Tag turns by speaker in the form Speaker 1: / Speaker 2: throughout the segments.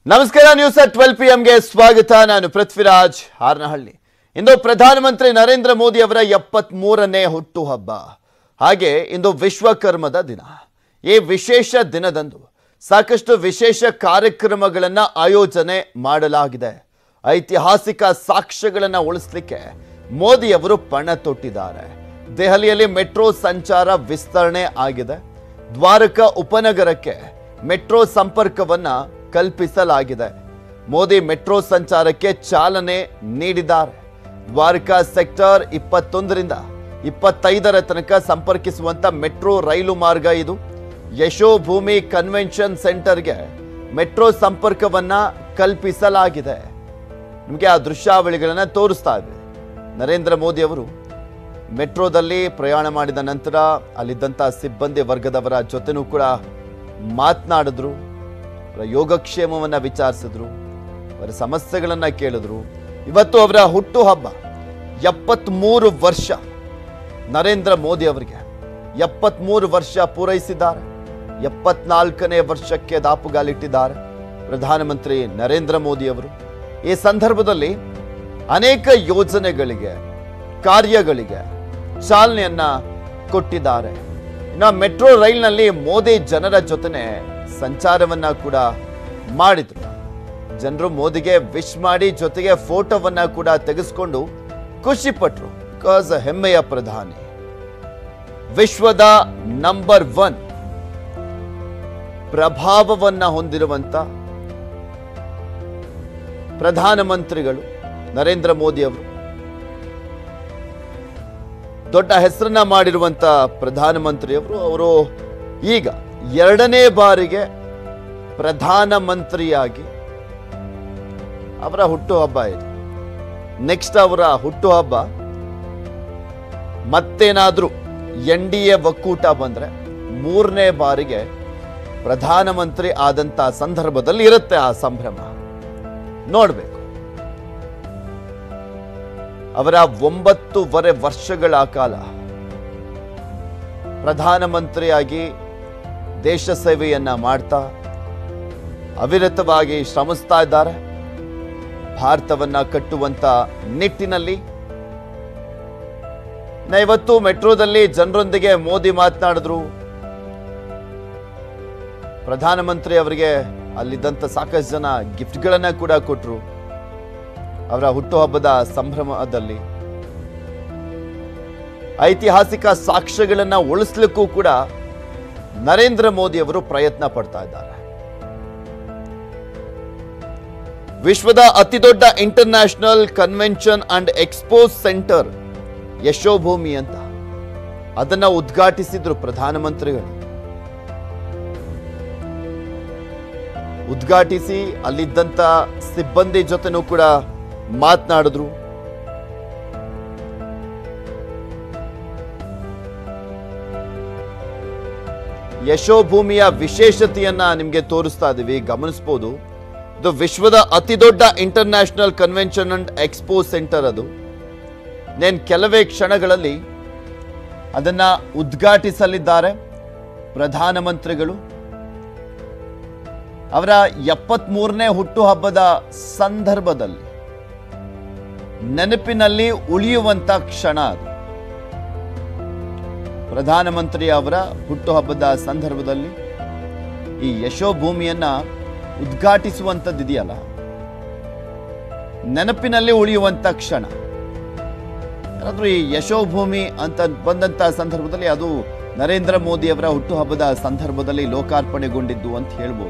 Speaker 1: ನಮಸ್ಕಾರ news at twelve P ಎಂಗೆ ಸ್ವಾಗತ ನಾನು ಪೃಥ್ವಿರಾಜ್ ಹಾರನಹಳ್ಳಿ ಇಂದು ಪ್ರಧಾನಮಂತ್ರಿ ನರೇಂದ್ರ ಮೋದಿ ಅವರ ಎಪ್ಪತ್ತ್ ಮೂರನೇ ಹುಟ್ಟುಹಬ್ಬ ಹಾಗೆ ಇಂದು ವಿಶ್ವಕರ್ಮದ ದಿನ ಈ ವಿಶೇಷ ದಿನದಂದು ಸಾಕಷ್ಟು ವಿಶೇಷ ಕಾರ್ಯಕ್ರಮಗಳನ್ನು ಆಯೋಜನೆ ಮಾಡಲಾಗಿದೆ ಐತಿಹಾಸಿಕ ಸಾಕ್ಷ್ಯಗಳನ್ನು ಉಳಿಸ್ಲಿಕ್ಕೆ ಮೋದಿ ಅವರು ಪಣ ತೊಟ್ಟಿದ್ದಾರೆ ದೆಹಲಿಯಲ್ಲಿ ಮೆಟ್ರೋ ಸಂಚಾರ ವಿಸ್ತರಣೆ ಆಗಿದೆ ದ್ವಾರಕ ಉಪನಗರಕ್ಕೆ ಮೆಟ್ರೋ ಸಂಪರ್ಕವನ್ನ ಕಲ್ಪಿಸಲಾಗಿದೆ ಮೋದಿ ಮೆಟ್ರೋ ಸಂಚಾರಕ್ಕೆ ಚಾಲನೆ ನೀಡಿದ್ದಾರೆ ದ್ವಾರಕಾ ಸೆಕ್ಟರ್ ಇಪ್ಪತ್ತೊಂದರಿಂದ ಇಪ್ಪತ್ತೈದರ ತನಕ ಸಂಪರ್ಕಿಸುವಂತ ಮೆಟ್ರೋ ರೈಲು ಮಾರ್ಗ ಇದು ಯಶೋಭೂಮಿ ಕನ್ವೆನ್ಷನ್ ಸೆಂಟರ್ಗೆ ಮೆಟ್ರೋ ಸಂಪರ್ಕವನ್ನ ಕಲ್ಪಿಸಲಾಗಿದೆ ನಿಮಗೆ ಆ ದೃಶ್ಯಾವಳಿಗಳನ್ನ ತೋರಿಸ್ತಾ ಇದ್ವಿ ನರೇಂದ್ರ ಮೋದಿ ಅವರು ಮೆಟ್ರೋದಲ್ಲಿ ಪ್ರಯಾಣ ಮಾಡಿದ ನಂತರ ಅಲ್ಲಿದ್ದಂಥ ಸಿಬ್ಬಂದಿ ವರ್ಗದವರ ಜೊತೆನೂ ಕೂಡ ಮಾತನಾಡಿದ್ರು ಅವರ ಯೋಗಕ್ಷೇಮವನ್ನು ವಿಚಾರಿಸಿದ್ರು ಅವರ ಸಮಸ್ಯೆಗಳನ್ನು ಕೇಳಿದ್ರು ಇವತ್ತು ಅವರ ಹುಟ್ಟುಹಬ್ಬ ಎಪ್ಪತ್ತ್ಮೂರು ವರ್ಷ ನರೇಂದ್ರ ಮೋದಿ ಅವರಿಗೆ ಎಪ್ಪತ್ತ್ಮೂರು ವರ್ಷ ಪೂರೈಸಿದ್ದಾರೆ ಎಪ್ಪತ್ನಾಲ್ಕನೇ ವರ್ಷಕ್ಕೆ ದಾಪುಗಾಲಿಟ್ಟಿದ್ದಾರೆ ಪ್ರಧಾನಮಂತ್ರಿ ನರೇಂದ್ರ ಮೋದಿ ಅವರು ಈ ಸಂದರ್ಭದಲ್ಲಿ ಅನೇಕ ಯೋಜನೆಗಳಿಗೆ ಕಾರ್ಯಗಳಿಗೆ ಚಾಲನೆಯನ್ನ ಕೊಟ್ಟಿದ್ದಾರೆ ಇನ್ನು ಮೆಟ್ರೋ ರೈಲ್ನಲ್ಲಿ ಮೋದಿ ಜನರ ಜೊತೆನೆ ಸಂಚಾರವನ್ನ ಕೂಡ ಮಾಡಿದ್ರು ಜನರು ಮೋದಿಗೆ ವಿಶ್ ಮಾಡಿ ಜೊತೆಗೆ ಫೋಟೋವನ್ನ ಕೂಡ ತೆಗೆಸ್ಕೊಂಡು ಖುಷಿ ಪಟ್ರು ಬಿಕಾಸ್ ಹೆಮ್ಮೆಯ ಪ್ರಧಾನಿ ವಿಶ್ವದ ನಂಬರ್ ಒನ್ ಪ್ರಭಾವವನ್ನ ಹೊಂದಿರುವಂತ ಪ್ರಧಾನಮಂತ್ರಿಗಳು ನರೇಂದ್ರ ಮೋದಿ ಅವರು ದೊಡ್ಡ ಹೆಸರನ್ನ ಮಾಡಿರುವಂತ ಪ್ರಧಾನಮಂತ್ರಿಯವರು ಅವರು ಈಗ ಎರಡನೇ ಬಾರಿಗೆ ಪ್ರಧಾನಮಂತ್ರಿಯಾಗಿ ಅವರ ಹುಟ್ಟುಹಬ್ಬ ಇದು ನೆಕ್ಸ್ಟ್ ಅವರ ಹುಟ್ಟುಹಬ್ಬ ಮತ್ತೇನಾದ್ರೂ ಎನ್ ಡಿ ಎ ಒಕ್ಕೂಟ ಬಂದ್ರೆ ಮೂರನೇ ಬಾರಿಗೆ ಪ್ರಧಾನಮಂತ್ರಿ ಆದಂತ ಸಂದರ್ಭದಲ್ಲಿ ಇರುತ್ತೆ ಆ ಸಂಭ್ರಮ ನೋಡ್ಬೇಕು ಅವರ ಒಂಬತ್ತೂವರೆ ವರ್ಷಗಳ ಕಾಲ ಪ್ರಧಾನಮಂತ್ರಿಯಾಗಿ ದೇಶ ಸೇವೆಯನ್ನ ಮಾಡ್ತಾ ಅವಿರತವಾಗಿ ಶ್ರಮಿಸ್ತಾ ಇದ್ದಾರೆ ಭಾರತವನ್ನ ಕಟ್ಟುವಂತ ನಿಟ್ಟಿನಲ್ಲಿ ನಾ ಇವತ್ತು ಮೆಟ್ರೋದಲ್ಲಿ ಜನರೊಂದಿಗೆ ಮೋದಿ ಮಾತನಾಡಿದ್ರು ಪ್ರಧಾನಮಂತ್ರಿ ಅವರಿಗೆ ಅಲ್ಲಿದ್ದಂಥ ಸಾಕಷ್ಟು ಜನ ಗಿಫ್ಟ್ಗಳನ್ನ ಕೂಡ ಕೊಟ್ಟರು ಅವರ ಹುಟ್ಟುಹಬ್ಬದ ಸಂಭ್ರಮದಲ್ಲಿ ಐತಿಹಾಸಿಕ ಸಾಕ್ಷ್ಯಗಳನ್ನ ಉಳಿಸ್ಲಿಕ್ಕೂ ಕೂಡ ನರೇಂದ್ರ ಮೋದಿ ಅವರು ಪ್ರಯತ್ನ ಪಡ್ತಾ ಇದ್ದಾರೆ ವಿಶ್ವದ ಅತಿದೊಡ್ಡ international convention and expos centre Yashobhoomi ಅಂತ ಅದನ್ನ ಉದ್ಘಾಟಿಸಿದ್ರು ಪ್ರಧಾನಮಂತ್ರಿಗಳು ಉದ್ಘಾಟಿಸಿ ಅಲ್ಲಿದ್ದಂತ ಸಿಬ್ಬಂದಿ ಜೊತೆನೂ ಕೂಡ ಮಾತನಾಡಿದ್ರು ಯಶೋಭೂಮಿಯ ವಿಶೇಷತೆಯನ್ನ ನಿಮಗೆ ತೋರಿಸ್ತಾ ಇದೀವಿ ಗಮನಿಸಬಹುದು ಇದು ವಿಶ್ವದ ಅತಿದೊಡ್ಡ international convention and expo centre ಅದು ನೇನ್ ಕೆಲವೇ ಕ್ಷಣಗಳಲ್ಲಿ ಅದನ್ನ ಉದ್ಘಾಟಿಸಲಿದ್ದಾರೆ ಪ್ರಧಾನಮಂತ್ರಿಗಳು ಅವರ ಎಪ್ಪತ್ಮೂರನೇ ಹುಟ್ಟುಹಬ್ಬದ ಸಂದರ್ಭದಲ್ಲಿ ನೆನಪಿನಲ್ಲಿ ಉಳಿಯುವಂತ ಕ್ಷಣ ಅದು ಪ್ರಧಾನಮಂತ್ರಿ ಅವರ ಹುಟ್ಟುಹಬ್ಬದ ಸಂದರ್ಭದಲ್ಲಿ ಈ ಯಶೋಭೂಮಿಯನ್ನ ಉದ್ಘಾಟಿಸುವಂಥದ್ದು ಇದೆಯಲ್ಲ ನೆನಪಿನಲ್ಲಿ ಉಳಿಯುವಂತ ಕ್ಷಣ ಯಾರಾದ್ರೂ ಈ ಯಶೋಭೂಮಿ ಅಂತ ಬಂದಂತ ಸಂದರ್ಭದಲ್ಲಿ ಅದು ನರೇಂದ್ರ ಮೋದಿ ಅವರ ಹುಟ್ಟುಹಬ್ಬದ ಸಂದರ್ಭದಲ್ಲಿ ಲೋಕಾರ್ಪಣೆಗೊಂಡಿದ್ದು ಅಂತ ಹೇಳ್ಬೋದು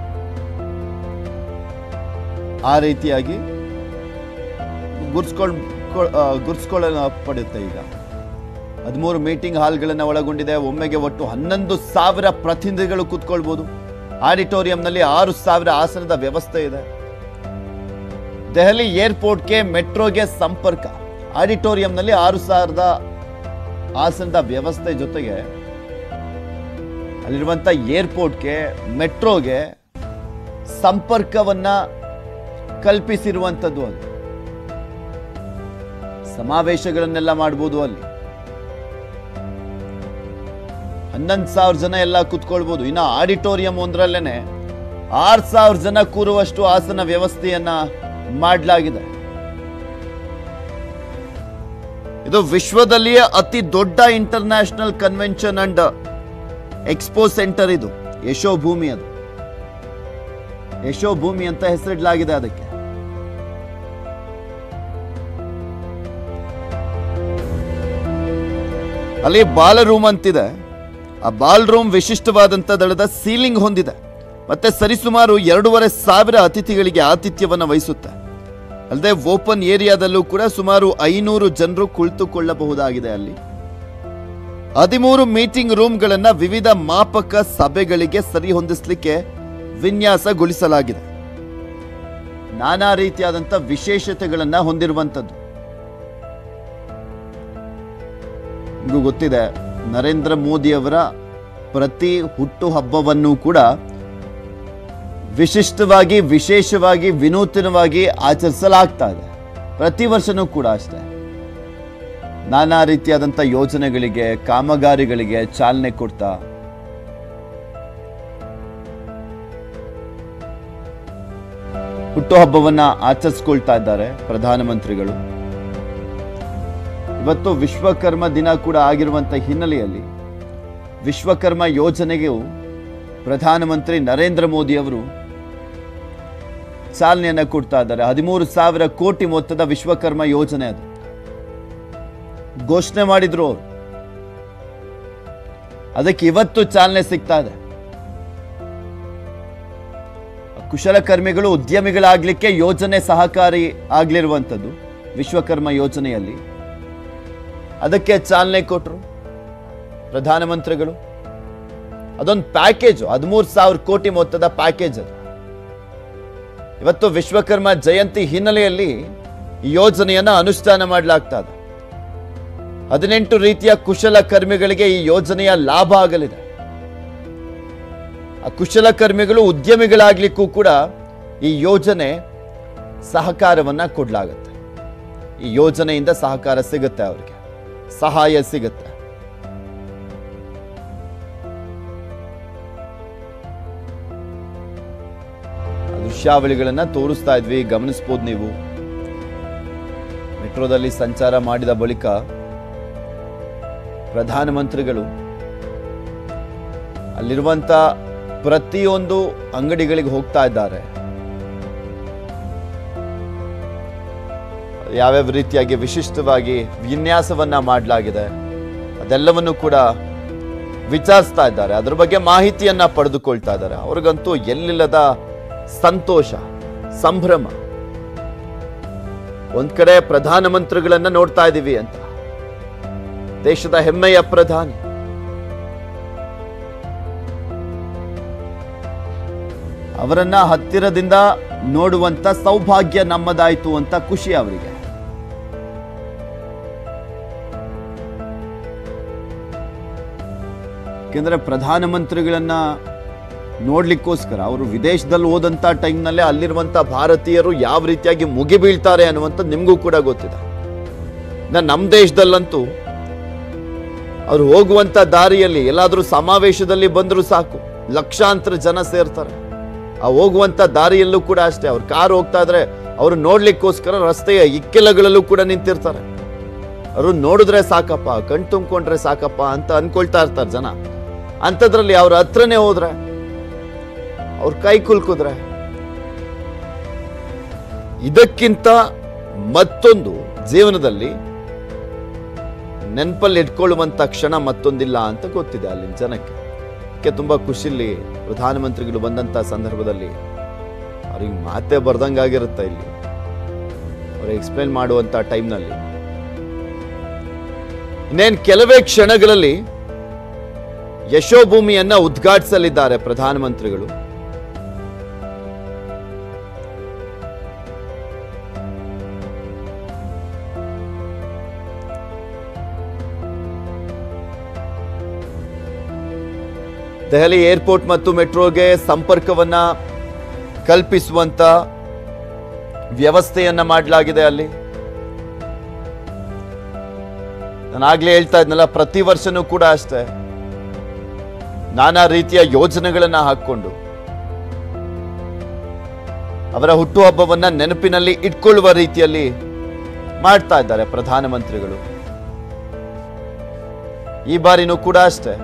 Speaker 1: ಆ ರೀತಿಯಾಗಿ ಗುರ್ಸ್ಕೊಂಡ್ ಗುರ್ಸ್ಕೊಳ್ಳ ಪಡುತ್ತೆ ಈಗ ಹದಿಮೂರು ಮೀಟಿಂಗ್ ಹಾಲ್ಗಳನ್ನು ಒಳಗೊಂಡಿದೆ ಒಮ್ಮೆಗೆ ಒಟ್ಟು ಹನ್ನೊಂದು ಸಾವಿರ ಪ್ರತಿನಿಧಿಗಳು ಕೂತ್ಕೊಳ್ಬೋದು ಆಡಿಟೋರಿಯಂನಲ್ಲಿ ಆರು ಸಾವಿರ ಆಸನದ ವ್ಯವಸ್ಥೆ ಇದೆ ದೆಹಲಿ ಏರ್ಪೋರ್ಟ್ಗೆ ಮೆಟ್ರೋಗೆ ಸಂಪರ್ಕ ಆಡಿಟೋರಿಯಂನಲ್ಲಿ ಆರು ಸಾವಿರದ ಆಸನದ ವ್ಯವಸ್ಥೆ ಜೊತೆಗೆ ಅಲ್ಲಿರುವಂಥ ಏರ್ಪೋರ್ಟ್ಗೆ ಮೆಟ್ರೋಗೆ ಸಂಪರ್ಕವನ್ನ ಕಲ್ಪಿಸಿರುವಂಥದ್ದು ಅದು ಸಮಾವೇಶಗಳನ್ನೆಲ್ಲ ಮಾಡ್ಬೋದು ಅಲ್ಲಿ ಹನ್ನೊಂದು ಸಾವಿರ ಜನ ಎಲ್ಲ ಕುತ್ಕೊಳ್ಬೋದು ಇನ್ನು ಆಡಿಟೋರಿಯಂ ಒಂದರಲ್ಲೇನೆ ಆರ್ ಸಾವಿರ ಜನ ಕೂರುವಷ್ಟು ಆಸನ ವ್ಯವಸ್ಥೆಯನ್ನ ಮಾಡಲಾಗಿದೆ ಇದು ವಿಶ್ವದಲ್ಲಿಯೇ ಅತಿ ದೊಡ್ಡ international convention and expo centre ಇದು ಯಶೋಭೂಮಿ ಅದು ಯಶೋಭೂಮಿ ಅಂತ ಹೆಸರಿಡಲಾಗಿದೆ ಅದಕ್ಕೆ ಅಲ್ಲಿ ಬಾಲ ರೂಮ್ ಅಂತಿದೆ ಆ ಬಾಲ್ ರೂಮ್ ವಿಶಿಷ್ಟವಾದಂಥ ದಳದ ಸೀಲಿಂಗ್ ಹೊಂದಿದೆ ಮತ್ತೆ ಸರಿಸುಮಾರು ಎರಡೂವರೆ ಸಾವಿರ ಅತಿಥಿಗಳಿಗೆ ಆತಿಥ್ಯವನ್ನು ವಹಿಸುತ್ತೆ ಅಲ್ಲದೆ ಓಪನ್ ಏರಿಯಾದಲ್ಲೂ ಕೂಡ ಸುಮಾರು ಐನೂರು ಜನರು ಕುಳಿತುಕೊಳ್ಳಬಹುದಾಗಿದೆ ಅಲ್ಲಿ ಹದಿಮೂರು ಮೀಟಿಂಗ್ ರೂಮ್ಗಳನ್ನ ವಿವಿಧ ಮಾಪಕ ಸಭೆಗಳಿಗೆ ಸರಿ ಹೊಂದಿಸಲಿಕ್ಕೆ ವಿನ್ಯಾಸಗೊಳಿಸಲಾಗಿದೆ ನಾನಾ ರೀತಿಯಾದಂಥ ವಿಶೇಷತೆಗಳನ್ನ ಹೊಂದಿರುವಂಥದ್ದು ನಿಮಗೂ ಗೊತ್ತಿದೆ ನರೇಂದ್ರ ಮೋದಿಯವರ ಪ್ರತಿ ಹುಟ್ಟು ಹಬ್ಬವನ್ನು ಕೂಡ ವಿಶಿಷ್ಟವಾಗಿ ವಿಶೇಷವಾಗಿ ವಿನೂತನವಾಗಿ ಆಚರಿಸಲಾಗ್ತಾ ಇದೆ ಪ್ರತಿ ವರ್ಷನೂ ಕೂಡ ಅಷ್ಟೇ ನಾನಾ ರೀತಿಯಾದಂಥ ಯೋಜನೆಗಳಿಗೆ ಕಾಮಗಾರಿಗಳಿಗೆ ಚಾಲನೆ ಕೊಡ್ತಾ ಹುಟ್ಟುಹಬ್ಬವನ್ನ ಆಚರಿಸ್ಕೊಳ್ತಾ ಇದ್ದಾರೆ ಪ್ರಧಾನಮಂತ್ರಿಗಳು ಇವತ್ತು ವಿಶ್ವಕರ್ಮ ದಿನ ಕೂಡ ಆಗಿರುವಂತ ಹಿನ್ನೆಲೆಯಲ್ಲಿ ವಿಶ್ವಕರ್ಮ ಯೋಜನೆಗೆ ಪ್ರಧಾನಮಂತ್ರಿ ನರೇಂದ್ರ ಮೋದಿ ಅವರು ಚಾಲನೆಯನ್ನ ಕೊಡ್ತಾ ಇದ್ದಾರೆ ಹದಿಮೂರು ಸಾವಿರ ಕೋಟಿ ಮೊತ್ತದ ವಿಶ್ವಕರ್ಮ ಯೋಜನೆ ಅದು ಘೋಷಣೆ ಮಾಡಿದ್ರು ಅವರು ಅದಕ್ಕೆ ಇವತ್ತು ಚಾಲನೆ ಸಿಗ್ತಾ ಇದೆ ಕುಶಲಕರ್ಮಿಗಳು ಉದ್ಯಮಿಗಳಾಗ್ಲಿಕ್ಕೆ ಯೋಜನೆ ಸಹಕಾರಿ ಆಗ್ಲಿರುವಂಥದ್ದು ವಿಶ್ವಕರ್ಮ ಯೋಜನೆಯಲ್ಲಿ ಅದಕ್ಕೆ ಚಾಲನೆ ಕೊಟ್ಟರು ಪ್ರಧಾನಮಂತ್ರಿಗಳು ಅದೊಂದು ಪ್ಯಾಕೇಜ್ ಹದಿಮೂರು ಸಾವಿರ ಕೋಟಿ ಮೊತ್ತದ ಪ್ಯಾಕೇಜ್ ಅದು ಇವತ್ತು ವಿಶ್ವಕರ್ಮ ಜಯಂತಿ ಹಿನ್ನೆಲೆಯಲ್ಲಿ ಈ ಯೋಜನೆಯನ್ನ ಅನುಷ್ಠಾನ ಮಾಡಲಾಗ್ತಾ ಇದೆ ಹದಿನೆಂಟು ರೀತಿಯ ಕುಶಲಕರ್ಮಿಗಳಿಗೆ ಈ ಯೋಜನೆಯ ಲಾಭ ಆಗಲಿದೆ ಆ ಕುಶಲಕರ್ಮಿಗಳು ಉದ್ಯಮಿಗಳಾಗ್ಲಿಕ್ಕೂ ಕೂಡ ಈ ಯೋಜನೆ ಸಹಕಾರವನ್ನ ಕೊಡ್ಲಾಗತ್ತೆ ಈ ಯೋಜನೆಯಿಂದ ಸಹಕಾರ ಸಿಗುತ್ತೆ ಅವರಿಗೆ ಸಹಾಯ ಸಿಗುತ್ತೆ ಆ ದೃಶ್ಯಾವಳಿಗಳನ್ನ ತೋರಿಸ್ತಾ ಇದ್ವಿ ಗಮನಿಸ್ಬೋದು ನೀವು ಮೆಟ್ರೋದಲ್ಲಿ ಸಂಚಾರ ಮಾಡಿದ ಬಳಿಕ ಪ್ರಧಾನಮಂತ್ರಿಗಳು ಅಲ್ಲಿರುವಂತ ಪ್ರತಿಯೊಂದು ಅಂಗಡಿಗಳಿಗೆ ಹೋಗ್ತಾ ಇದ್ದಾರೆ ಯಾವ್ಯಾವ ರೀತಿಯಾಗಿ ವಿಶಿಷ್ಟವಾಗಿ ವಿನ್ಯಾಸವನ್ನ ಮಾಡಲಾಗಿದೆ ಅದೆಲ್ಲವನ್ನು ಕೂಡ ವಿಚಾರಿಸ್ತಾ ಇದ್ದಾರೆ ಅದ್ರ ಬಗ್ಗೆ ಮಾಹಿತಿಯನ್ನ ಪಡೆದುಕೊಳ್ತಾ ಇದ್ದಾರೆ ಅವ್ರಿಗಂತೂ ಎಲ್ಲಿಲ್ಲದ ಸಂತೋಷ ಸಂಭ್ರಮ ಒಂದ್ ಕಡೆ ಪ್ರಧಾನಮಂತ್ರಿಗಳನ್ನ ನೋಡ್ತಾ ಇದ್ದೀವಿ ಅಂತ ದೇಶದ ಹೆಮ್ಮೆಯ ಪ್ರಧಾನಿ ಅವರನ್ನ ಹತ್ತಿರದಿಂದ ನೋಡುವಂತ ಸೌಭಾಗ್ಯ ನಮ್ಮದಾಯ್ತು ಅಂತ ಖುಷಿ ಅವರಿಗೆ ಯಾಕೆಂದ್ರೆ ಪ್ರಧಾನಮಂತ್ರಿಗಳನ್ನ ನೋಡ್ಲಿಕ್ಕೋಸ್ಕರ ಅವರು ವಿದೇಶದಲ್ಲಿ ಹೋದಂತ ಟೈಮ್ನಲ್ಲೇ ಅಲ್ಲಿರುವಂತ ಭಾರತೀಯರು ಯಾವ ರೀತಿಯಾಗಿ ಮುಗಿ ಬೀಳ್ತಾರೆ ಅನ್ನುವಂಥದ್ದು ನಿಮಗೂ ಕೂಡ ಗೊತ್ತಿದೆ ಇನ್ನ ನಮ್ಮ ದೇಶದಲ್ಲಂತೂ ಅವ್ರು ಹೋಗುವಂತ ದಾರಿಯಲ್ಲಿ ಎಲ್ಲಾದ್ರೂ ಸಮಾವೇಶದಲ್ಲಿ ಬಂದರೂ ಸಾಕು ಲಕ್ಷಾಂತರ ಜನ ಸೇರ್ತಾರೆ ಆ ಹೋಗುವಂತ ದಾರಿಯಲ್ಲೂ ಕೂಡ ಅಷ್ಟೇ ಅವ್ರ ಕಾರ್ ಹೋಗ್ತಾ ಇದ್ರೆ ಅವ್ರು ನೋಡ್ಲಿಕ್ಕೋಸ್ಕರ ರಸ್ತೆಯ ಇಕ್ಕೆಲಗಳಲ್ಲೂ ಕೂಡ ನಿಂತಿರ್ತಾರೆ ಅವರು ನೋಡಿದ್ರೆ ಸಾಕಪ್ಪ ಕಣ್ ತುಂಬಿಕೊಂಡ್ರೆ ಸಾಕಪ್ಪ ಅಂತ ಅನ್ಕೊಳ್ತಾ ಇರ್ತಾರೆ ಜನ ಅಂಥದ್ರಲ್ಲಿ ಅವ್ರ ಹತ್ರನೇ ಹೋದ್ರೆ ಅವ್ರ ಕೈ ಕುಲ್ಕಿದ್ರೆ ಇದಕ್ಕಿಂತ ಮತ್ತೊಂದು ಜೀವನದಲ್ಲಿ ನೆನಪಲ್ಲಿ ಇಟ್ಕೊಳ್ಳುವಂತ ಕ್ಷಣ ಮತ್ತೊಂದಿಲ್ಲ ಅಂತ ಗೊತ್ತಿದೆ ಅಲ್ಲಿನ ಜನಕ್ಕೆ ಅದಕ್ಕೆ ತುಂಬಾ ಖುಷಿಲಿ ಪ್ರಧಾನಮಂತ್ರಿಗಳು ಬಂದಂತ ಸಂದರ್ಭದಲ್ಲಿ ಅವ್ರಿಗೆ ಮಾತೇ ಬರ್ದಂಗಾಗಿರುತ್ತೆ ಇಲ್ಲಿ ಅವ್ರಿಗೆ ಎಕ್ಸ್ಪ್ಲೇನ್ ಮಾಡುವಂತ ಟೈಮ್ನಲ್ಲಿ ಇನ್ನೇನು ಕೆಲವೇ ಕ್ಷಣಗಳಲ್ಲಿ ಯಶೋಭೂಮಿಯನ್ನ ಉದ್ಘಾಟಿಸಲಿದ್ದಾರೆ ಪ್ರಧಾನಮಂತ್ರಿಗಳು ದೆಹಲಿ ಏರ್ಪೋರ್ಟ್ ಮತ್ತು ಮೆಟ್ರೋಗೆ ಸಂಪರ್ಕವನ್ನ ಕಲ್ಪಿಸುವಂತ ವ್ಯವಸ್ಥೆಯನ್ನ ಮಾಡಲಾಗಿದೆ ಅಲ್ಲಿ ನಾನು ಆಗ್ಲೇ ಹೇಳ್ತಾ ಇದ್ನಲ್ಲ ಪ್ರತಿ ವರ್ಷನೂ ಕೂಡ ಅಷ್ಟೇ ನಾನಾ ರೀತಿಯ ಯೋಜನೆಗಳನ್ನ ಹಾಕೊಂಡು ಅವರ ಹುಟ್ಟುಹಬ್ಬವನ್ನ ನೆನಪಿನಲ್ಲಿ ಇಟ್ಕೊಳ್ಳುವ ರೀತಿಯಲ್ಲಿ ಮಾಡ್ತಾ ಇದ್ದಾರೆ ಪ್ರಧಾನಮಂತ್ರಿಗಳು ಈ ಬಾರಿನೂ ಕೂಡ ಅಷ್ಟೇ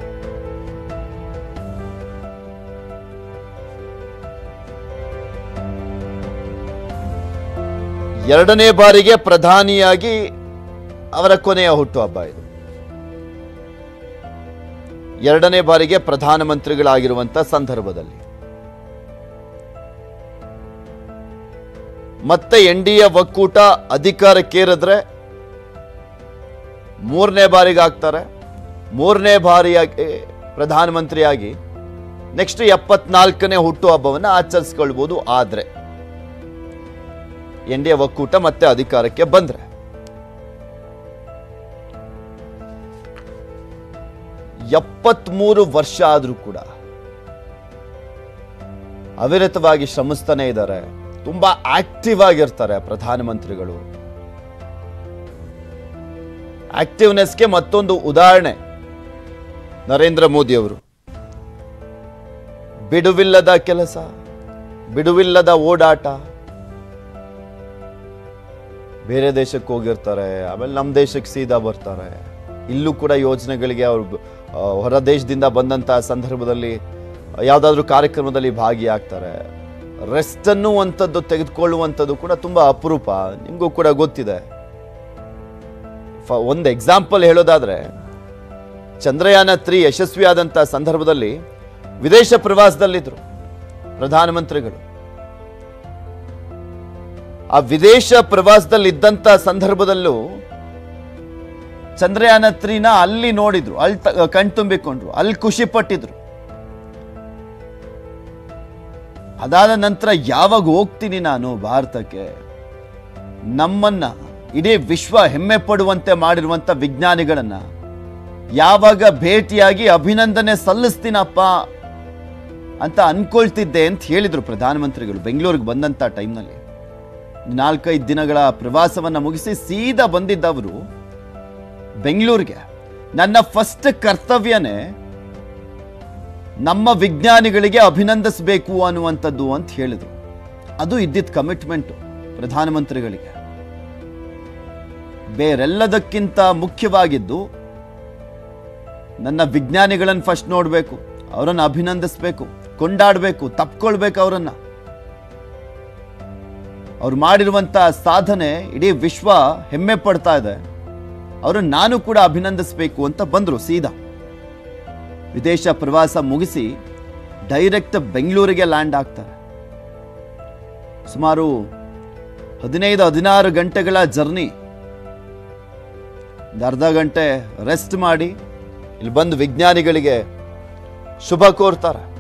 Speaker 1: ಎರಡನೇ ಬಾರಿಗೆ ಪ್ರಧಾನಿಯಾಗಿ ಅವರ ಕೊನೆಯ ಹುಟ್ಟುಹಬ್ಬ ಇದು ಎರಡನೇ ಬಾರಿಗೆ ಪ್ರಧಾನಮಂತ್ರಿಗಳಾಗಿರುವಂತ ಸಂದರ್ಭದಲ್ಲಿ ಮತ್ತೆ ಎನ್ ಡಿ ಎ ಒಕ್ಕೂಟ ಅಧಿಕಾರಕ್ಕೇರಿದ್ರೆ ಮೂರನೇ ಬಾರಿಗೆ ಆಗ್ತಾರೆ ಮೂರನೇ ಬಾರಿಯಾಗಿ ಪ್ರಧಾನಮಂತ್ರಿಯಾಗಿ ನೆಕ್ಸ್ಟ್ ಎಪ್ಪತ್ನಾಲ್ಕನೇ ಹುಟ್ಟುಹಬ್ಬವನ್ನು ಆಚರಿಸ್ಕೊಳ್ಬೋದು ಆದ್ರೆ ಎನ್ ಡಿ ಎ ಒಕ್ಕೂಟ ಮತ್ತೆ ಅಧಿಕಾರಕ್ಕೆ ಬಂದ್ರೆ ಎಪ್ಪತ್ಮೂರು ವರ್ಷ ಆದ್ರೂ ಕೂಡ ಅವಿರತವಾಗಿ ಶ್ರಮಿಸ್ತಾನೆ ಇದ್ದಾರೆ ತುಂಬಾ ಆಕ್ಟಿವ್ ಆಗಿರ್ತಾರೆ ಪ್ರಧಾನಮಂತ್ರಿಗಳು ಆಕ್ಟಿವ್ನೆಸ್ಗೆ ಮತ್ತೊಂದು ಉದಾಹರಣೆ ನರೇಂದ್ರ ಮೋದಿ ಅವರು ಬಿಡುವಿಲ್ಲದ ಕೆಲಸ ಬಿಡುವಿಲ್ಲದ ಓಡಾಟ ಬೇರೆ ದೇಶಕ್ಕೆ ಹೋಗಿರ್ತಾರೆ ಆಮೇಲೆ ನಮ್ಮ ದೇಶಕ್ಕೆ ಸೀದಾ ಬರ್ತಾರೆ ಇಲ್ಲೂ ಕೂಡ ಯೋಜನೆಗಳಿಗೆ ಅವರು ಆ, ಹೊರ ದೇಶದಿಂದ ಬಂದಂತಹ ಸಂದರ್ಭದಲ್ಲಿ ಯಾವುದಾದ್ರೂ ಕಾರ್ಯಕ್ರಮದಲ್ಲಿ ಭಾಗಿಯಾಗ್ತಾರೆ ರೆಸ್ಟ್ ಅನ್ನುವಂಥದ್ದು ತೆಗೆದುಕೊಳ್ಳುವಂಥದ್ದು ಕೂಡ ತುಂಬಾ ಅಪರೂಪ ನಿಮಗೂ ಕೂಡ ಗೊತ್ತಿದೆ ಫ- ಒಂದು ಎಕ್ಸಾಂಪಲ್ ಹೇಳೋದಾದ್ರೆ ಚಂದ್ರಯಾನ ತ್ರೀ ಯಶಸ್ವಿಯಾದಂಥ ಸಂದರ್ಭದಲ್ಲಿ ವಿದೇಶ ಪ್ರವಾಸದಲ್ಲಿದ್ರು ಪ್ರಧಾನಮಂತ್ರಿಗಳು ಆ ವಿದೇಶ ಪ್ರವಾಸದಲ್ಲಿ ಇದ್ದಂತ ಸಂದರ್ಭದಲ್ಲೂ ಚಂದ್ರಯಾನ ತ್ರೀನ ಅಲ್ಲಿ ನೋಡಿದ್ರು ಅಲ್ಲಿ ತ- ಕಣ್ತುಂಬಿಕೊಂಡ್ರು ಅಲ್ಲಿ ಖುಷಿ ಪಟ್ಟಿದ್ರು ಅದಾದ ನಂತರ ಯಾವಾಗ ಹೋಗ್ತೀನಿ ನಾನು ಭಾರತಕ್ಕೆ ನಮ್ಮನ್ನ ಇಡೀ ವಿಶ್ವ ಹೆಮ್ಮೆ ಪಡುವಂತೆ ಮಾಡಿರುವಂತ ವಿಜ್ಞಾನಿಗಳನ್ನ ಯಾವಾಗ ಭೇಟಿಯಾಗಿ ಅಭಿನಂದನೆ ಸಲ್ಲಿಸ್ತೀನಪ್ಪ ಅಂತ ಅನ್ಕೊಳ್ತಿದ್ದೆ ಅಂತ ಹೇಳಿದ್ರು ಪ್ರಧಾನಮಂತ್ರಿಗಳು ಬೆಂಗಳೂರಿಗೆ ಬಂದಂತ ಟೈಮ್ನಲ್ಲಿ ನಾಲ್ಕೈದು ದಿನಗಳ ಪ್ರವಾಸವನ್ನ ಮುಗಿಸಿ ಸೀದಾ ಬಂದಿದ್ದವರು ಬೆಂಗಳೂರಿಗೆ ನನ್ನ ಫಸ್ಟ್ ಕರ್ತವ್ಯನೇ ನಮ್ಮ ವಿಜ್ಞಾನಿಗಳಿಗೆ ಅಭಿನಂದಿಸಬೇಕು ಅನ್ನುವಂಥದ್ದು ಅಂತ ಹೇಳಿದ್ರು ಅದು ಇದ್ದಿದ್ದ ಕಮಿಟ್ಮೆಂಟು ಪ್ರಧಾನಮಂತ್ರಿಗಳಿಗೆ ಬೇರೆಲ್ಲದಕ್ಕಿಂತ ಮುಖ್ಯವಾಗಿದ್ದು ನನ್ನ ವಿಜ್ಞಾನಿಗಳನ್ನು ಫಸ್ಟ್ ನೋಡಬೇಕು ಅವರನ್ನು ಅಭಿನಂದಿಸಬೇಕು ಕೊಂಡಾಡಬೇಕು ತಪ್ಕೊಳ್ಬೇಕು ಅವರನ್ನ ಅವ್ರು ಮಾಡಿರುವಂತ ಸಾಧನೆ ಇಡೀ ವಿಶ್ವ ಹೆಮ್ಮೆ ಪಡ್ತಾ ಇದೆ ಅವರನ್ನು ನಾನು ಕೂಡ ಅಭಿನಂದಿಸಬೇಕು ಅಂತ ಬಂದರು ಸೀದಾ ವಿದೇಶ ಪ್ರವಾಸ ಮುಗಿಸಿ ಡೈರೆಕ್ಟ್ ಬೆಂಗಳೂರಿಗೆ ಲ್ಯಾಂಡ್ ಆಗ್ತಾರೆ ಸುಮಾರು ಹದಿನೈದು ಹದಿನಾರು ಗಂಟೆಗಳ ಜರ್ನಿ ಒಂದು ಅರ್ಧ ಗಂಟೆ ರೆಸ್ಟ್ ಮಾಡಿ ಇಲ್ಲಿ ಬಂದು ವಿಜ್ಞಾನಿಗಳಿಗೆ ಶುಭ ಕೋರ್ತಾರೆ